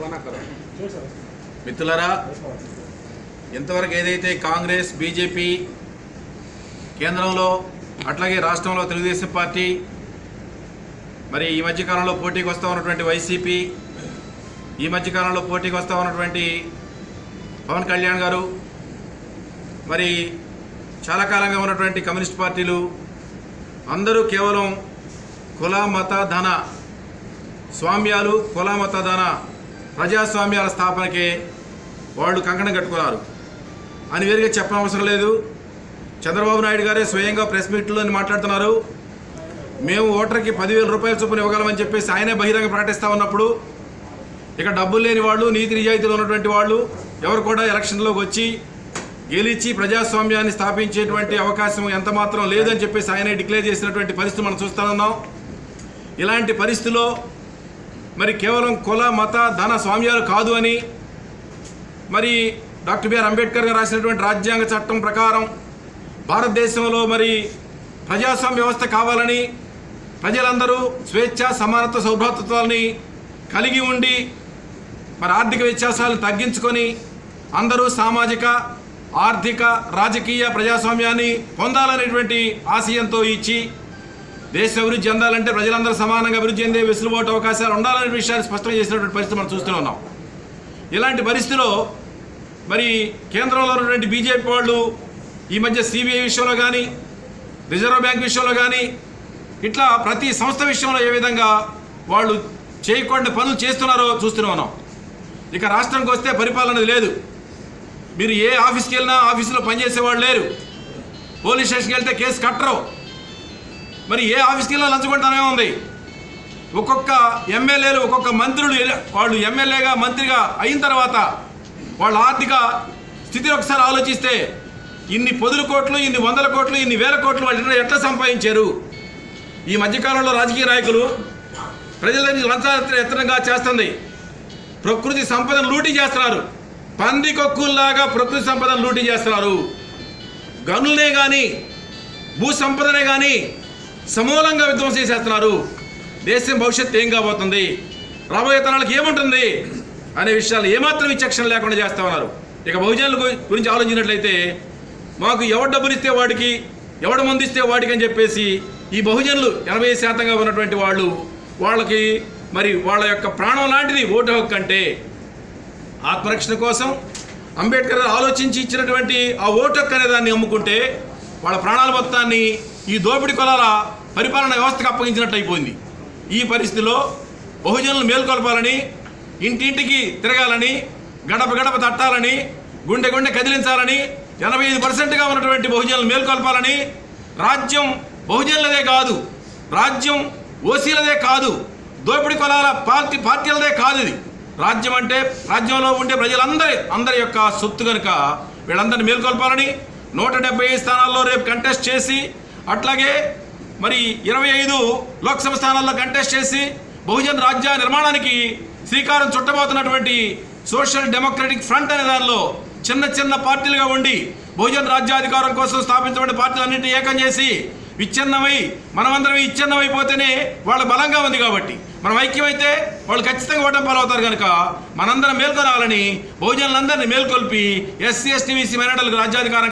మిత్రులరా ఇంతవరకు ఏదైతే కాంగ్రెస్ బీజేపీ కేంద్రంలో అట్లాగే రాష్ట్రంలో తెలుగుదేశం పార్టీ మరి ఈ మధ్యకాలంలో పోటీకి వస్తూ ఉన్నటువంటి వైసీపీ ఈ మధ్యకాలంలో పోటీకి వస్తూ ఉన్నటువంటి పవన్ కళ్యాణ్ గారు మరి చాలా కాలంగా ఉన్నటువంటి కమ్యూనిస్ట్ పార్టీలు అందరూ కేవలం కుల మత ధన స్వామ్యాలు కుల మత ధన ప్రజాస్వామ్యాల స్థాపనకే వాళ్ళు కంకణం కట్టుకున్నారు అని వేరుగా చెప్పనవసరం లేదు చంద్రబాబు నాయుడు గారే స్వయంగా ప్రెస్ మీట్లో మాట్లాడుతున్నారు మేము ఓటర్కి పదివేల రూపాయల చొప్పున ఇవ్వగలమని చెప్పేసి ఆయనే బహిరంగ ప్రకటిస్తూ ఉన్నప్పుడు ఇక డబ్బులు లేని వాళ్ళు నీతి నిజాయితీలు ఉన్నటువంటి వాళ్ళు ఎవరు కూడా ఎలక్షన్లోకి వచ్చి గెలిచి ప్రజాస్వామ్యాన్ని స్థాపించేటువంటి అవకాశం ఎంత మాత్రం లేదని చెప్పేసి ఆయనే డిక్లేర్ చేసినటువంటి పరిస్థితి మనం చూస్తా ఉన్నాం ఇలాంటి పరిస్థితిలో మరి కేవలం కుల మత ధన స్వామ్యాలు కాదు అని మరి డాక్టర్ బిఆర్ అంబేద్కర్ గారు రాసినటువంటి రాజ్యాంగ చట్టం ప్రకారం భారతదేశంలో మరి ప్రజాస్వామ్య వ్యవస్థ కావాలని ప్రజలందరూ స్వేచ్ఛ సమానత్వ సౌభ్రాతృత్వాలని కలిగి ఉండి మరి ఆర్థిక వ్యత్యాసాలను తగ్గించుకొని అందరూ సామాజిక ఆర్థిక రాజకీయ ప్రజాస్వామ్యాన్ని పొందాలనేటువంటి ఆశయంతో ఇచ్చి దేశ అభివృద్ధి చెందాలంటే ప్రజలందరూ సమానంగా అభివృద్ధి చెందే వెసులుబాటు అవకాశాలు ఉండాలనే విషయాన్ని స్పష్టం చేసినటువంటి పరిస్థితి మనం చూస్తూనే ఉన్నాం ఇలాంటి పరిస్థితిలో మరి కేంద్రంలో ఉన్నటువంటి బీజేపీ వాళ్ళు ఈ మధ్య సిబిఐ విషయంలో కానీ రిజర్వ్ బ్యాంక్ విషయంలో కానీ ఇట్లా ప్రతి సంస్థ విషయంలో ఏ విధంగా వాళ్ళు చేయకుండా పనులు చేస్తున్నారో చూస్తూనే ఉన్నాం ఇక రాష్ట్రంకి వస్తే పరిపాలన లేదు మీరు ఏ ఆఫీస్కి వెళ్ళినా ఆఫీసులో పనిచేసేవాళ్ళు లేరు పోలీస్ స్టేషన్కి వెళ్తే కేసు కట్టరు మరి ఏ ఆఫీస్కి వెళ్ళినా లంచగొట్టడమే ఉంది ఒక్కొక్క ఎమ్మెల్యేలు ఒక్కొక్క మంత్రులు ఎల- వాళ్ళు ఎమ్మెల్యేగా మంత్రిగా అయిన తర్వాత వాళ్ళ ఆర్థిక స్థితిని ఒకసారి ఆలోచిస్తే ఇన్ని పొదుల కోట్లు ఇన్ని వందల కోట్లు ఇన్ని వేల కోట్లు వాళ్ళు ఎట్లా- ఎట్లా సంపాదించారు ఈ మధ్యకాలంలో రాజకీయ నాయకులు ప్రజలని లంచాయత్నంగా చేస్తుంది ప్రకృతి సంపదను లూటీ చేస్తున్నారు పంది కొక్కుల్లాగా ప్రకృతి సంపదను లూటీ చేస్తున్నారు గనులనే కానీ భూ సంపదనే కానీ సమూలంగా విధ్వంసం చేసేస్తున్నారు దేశం భవిష్యత్తు ఏం కాబోతుంది రాబోయే తరాలకు ఏముంటుంది అనే విషయాలు ఏమాత్రం విచక్షణ లేకుండా చేస్తా ఉన్నారు ఇక బహుజనుల గు- గురించి ఆలోచించినట్లయితే మాకు ఎవడు డబ్బులు ఇస్తే వాడికి ఎవడు మంది ఇస్తే వాడికి అని చెప్పేసి ఈ బహుజనులు ఎనభై శాతంగా ఉన్నటువంటి వాళ్ళు వాళ్ళకి మరి వాళ్ళ యొక్క ప్రాణం లాంటిది ఓటు హక్కు అంటే ఆత్మరక్షణ కోసం అంబేద్కర్ గారు ఆలోచించి ఇచ్చినటువంటి ఆ ఓటు హక్కు అనే దాన్ని అమ్ముకుంటే వాళ్ళ ప్రాణాల మొత్తాన్ని ఈ దోపిడీ కులాల పరిపాలన వ్యవస్థకు అప్పగించినట్టు అయిపోయింది ఈ పరిస్థితిలో బహుజనులు మేల్కొల్పాలని ఇంటింటికి తిరగాలని గడప గడప తట్టాలని గుండె గుండె కదిలించాలని ఎనభై ఐదు పర్సెంట్గా ఉన్నటువంటి బహుజనులు మేల్కొల్పాలని రాజ్యం బహుజనులదే కాదు రాజ్యం ఓసీలదే కాదు దోపిడీ కులాల పార్టీ పార్టీలదే కాదు ఇది రాజ్యం అంటే రాజ్యంలో ఉండే ప్రజలందరి అందరి యొక్క సొత్తు కనుక వీళ్ళందరినీ మేల్కొల్పాలని నూట డెబ్బై ఐదు స్థానాల్లో రేపు కంటెస్ట్ చేసి అట్లాగే మరి ఇరవై ఐదు లోక్సభ స్థానాల్లో కంటెస్ట్ చేసి బహుజన్ రాజ్య నిర్మాణానికి శ్రీకారం చుట్టబోతున్నటువంటి సోషల్ డెమోక్రటిక్ ఫ్రంట్ అనే దానిలో చిన్న చిన్న పార్టీలుగా ఉండి బహుజన్ రాజ్యాధికారం కోసం స్థాపించబడిన పార్టీలన్నింటినీ ఏకం చేసి విచ్ఛిన్నమై మనమందరం విచ్ఛిన్నమైపోతేనే వాళ్ళ బలంగా ఉంది కాబట్టి మనం ఐక్యమైతే వాళ్ళు ఖచ్చితంగా ఓటమి పాలవుతారు కనుక మనందరం మేల్కొనాలని బహుజనులందరినీ మేల్కొల్పి ఎస్సీ ఎస్టీ బీసీ మైనార్టీలకు రాజ్యాధికారం